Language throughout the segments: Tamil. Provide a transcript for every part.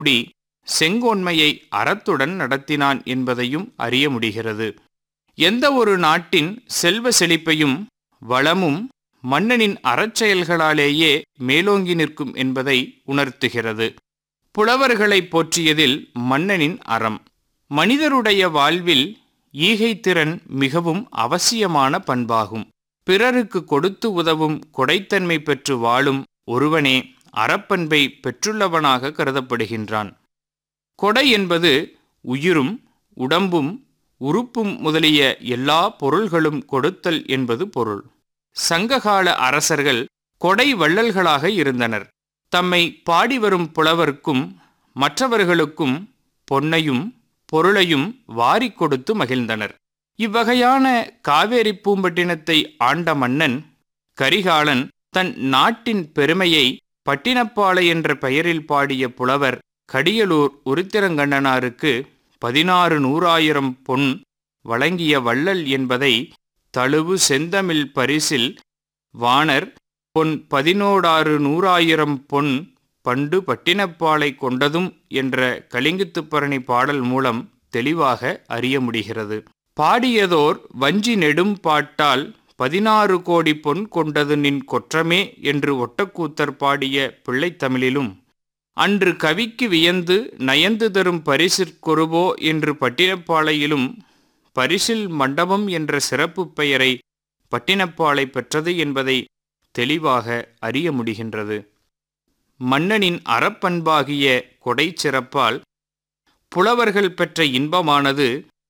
அப்படி செங்கோன்மையை அறத்துடன் நடத்தினான் என்பதையும் அறிய முடிகிறது எந்த ஒரு நாட்டின் செல்வ செழிப்பையும் வளமும் மன்னனின் அறச்செயல்களாலேயே மேலோங்கி நிற்கும் என்பதை உணர்த்துகிறது புலவர்களை போற்றியதில் மன்னனின் அறம் மனிதருடைய வாழ்வில் ஈகைத்திறன் மிகவும் அவசியமான பண்பாகும் பிறருக்கு கொடுத்து உதவும் கொடைத்தன்மை பெற்று வாழும் ஒருவனே அறப்பண்பை பெற்றுள்ளவனாக கருதப்படுகின்றான் கொடை என்பது உயிரும் உடம்பும் உறுப்பும் முதலிய எல்லா பொருள்களும் கொடுத்தல் என்பது பொருள் சங்ககால அரசர்கள் கொடை வள்ளல்களாக இருந்தனர் தம்மை பாடி வரும் புலவர்க்கும் மற்றவர்களுக்கும் பொன்னையும் பொருளையும் வாரிக் கொடுத்து மகிழ்ந்தனர் இவ்வகையான காவேரி பூம்பட்டினத்தை ஆண்ட மன்னன் கரிகாலன் தன் நாட்டின் பெருமையை பட்டினப்பாலை என்ற பெயரில் பாடிய புலவர் கடியலூர் உருத்திரங்கண்ணனாருக்கு பதினாறு நூறாயிரம் பொன் வழங்கிய வள்ளல் என்பதை தழுவு செந்தமிழ் பரிசில் வாணர் பொன் பதினோடாறு நூறாயிரம் பொன் பண்டு பட்டினப்பாலை கொண்டதும் என்ற கலிங்குத்துப்பரணி பாடல் மூலம் தெளிவாக அறிய முடிகிறது பாடியதோர் வஞ்சி நெடும் பாட்டால் பதினாறு கோடி பொன் கொண்டது நின் கொற்றமே என்று ஒட்டக்கூத்தர் பாடிய பிள்ளைத்தமிழிலும் அன்று கவிக்கு வியந்து நயந்து தரும் பரிசிற்கொருபோ என்று பட்டினப்பாளையிலும் பரிசில் மண்டபம் என்ற சிறப்பு பெயரை பட்டினப்பாலை பெற்றது என்பதை தெளிவாக அறிய முடிகின்றது மன்னனின் அறப்பண்பாகிய கொடை சிறப்பால் புலவர்கள் பெற்ற இன்பமானது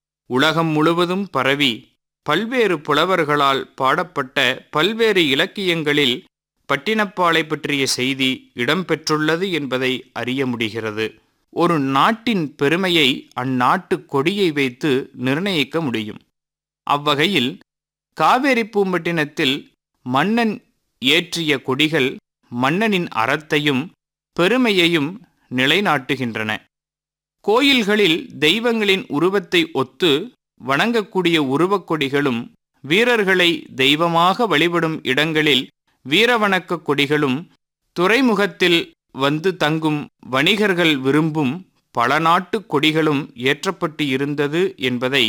உலகம் முழுவதும் பரவி பல்வேறு புலவர்களால் பாடப்பட்ட பல்வேறு இலக்கியங்களில் பட்டினப்பாலை பற்றிய செய்தி இடம்பெற்றுள்ளது என்பதை அறிய முடிகிறது ஒரு நாட்டின் பெருமையை அந்நாட்டு கொடியை வைத்து நிர்ணயிக்க முடியும் அவ்வகையில் காவேரி பூம்பட்டினத்தில் மன்னன் ஏற்றிய கொடிகள் மன்னனின் அறத்தையும் பெருமையையும் நிலைநாட்டுகின்றன கோயில்களில் தெய்வங்களின் உருவத்தை ஒத்து வணங்கக்கூடிய உருவக் கொடிகளும் வீரர்களை தெய்வமாக வழிபடும் இடங்களில் வீரவணக்க கொடிகளும் துறைமுகத்தில் வந்து தங்கும் வணிகர்கள் விரும்பும் பல நாட்டு கொடிகளும் ஏற்றப்பட்டு இருந்தது என்பதை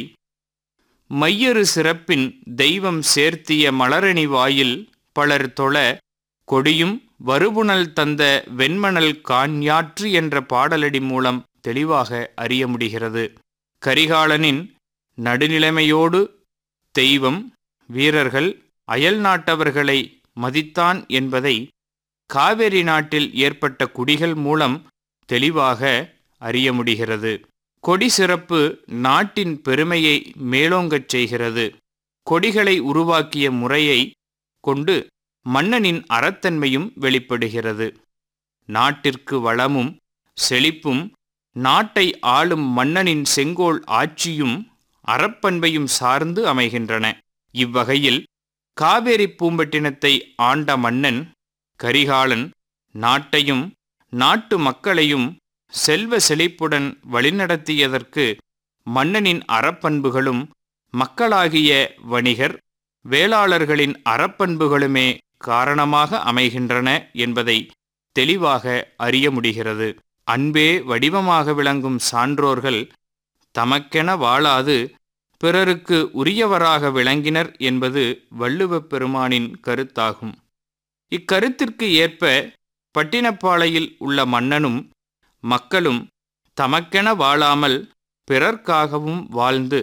மையறு சிறப்பின் தெய்வம் சேர்த்திய மலரணி வாயில் பலர் தொழ கொடியும் வருபுணல் தந்த வெண்மணல் காண்யாற்று என்ற பாடலடி மூலம் தெளிவாக அறிய முடிகிறது கரிகாலனின் நடுநிலைமையோடு தெய்வம் வீரர்கள் அயல் நாட்டவர்களை மதித்தான் என்பதை காவேரி நாட்டில் ஏற்பட்ட குடிகள் மூலம் தெளிவாக அறிய முடிகிறது கொடி சிறப்பு நாட்டின் பெருமையை மேலோங்கச் செய்கிறது கொடிகளை உருவாக்கிய முறையை கொண்டு மன்னனின் அறத்தன்மையும் வெளிப்படுகிறது நாட்டிற்கு வளமும் செழிப்பும் நாட்டை ஆளும் மன்னனின் செங்கோல் ஆட்சியும் அறப்பண்பையும் சார்ந்து அமைகின்றன இவ்வகையில் காவேரி பூம்பட்டினத்தை ஆண்ட மன்னன் கரிகாலன் நாட்டையும் நாட்டு மக்களையும் செல்வ செழிப்புடன் வழிநடத்தியதற்கு மன்னனின் அறப்பண்புகளும் மக்களாகிய வணிகர் வேளாளர்களின் அறப்பண்புகளுமே காரணமாக அமைகின்றன என்பதை தெளிவாக அறிய முடிகிறது அன்பே வடிவமாக விளங்கும் சான்றோர்கள் தமக்கென வாழாது பிறருக்கு உரியவராக விளங்கினர் என்பது வள்ளுவப் பெருமானின் கருத்தாகும் இக்கருத்திற்கு ஏற்ப பட்டினப்பாளையில் உள்ள மன்னனும் மக்களும் தமக்கென வாழாமல் பிறர்க்காகவும் வாழ்ந்து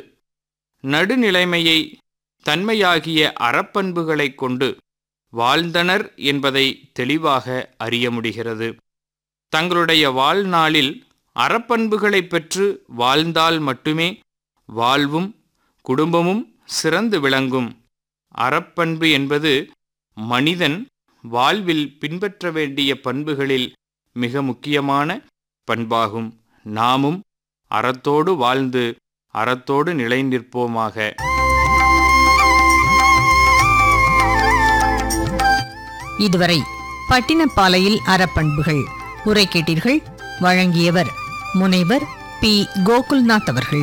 நடுநிலைமையை தன்மையாகிய அறப்பண்புகளைக் கொண்டு வாழ்ந்தனர் என்பதை தெளிவாக அறிய முடிகிறது தங்களுடைய வாழ்நாளில் அறப்பண்புகளைப் பெற்று வாழ்ந்தால் மட்டுமே வாழ்வும் குடும்பமும் சிறந்து விளங்கும் அறப்பண்பு என்பது மனிதன் வாழ்வில் பின்பற்ற வேண்டிய பண்புகளில் மிக முக்கியமான பண்பாகும் நாமும் அறத்தோடு வாழ்ந்து அறத்தோடு நிலைநிற்போமாக இதுவரை பட்டினப்பாலையில் அறப்பண்புகள் உரை கேட்டீர்கள் வழங்கியவர் முனைவர் பி கோகுல்நாத் அவர்கள்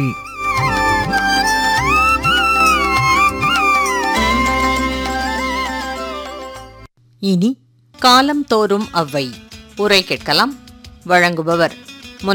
இனி காலம் தோறும் அவ்வை உரை கேட்கலாம் வழங்குபவர்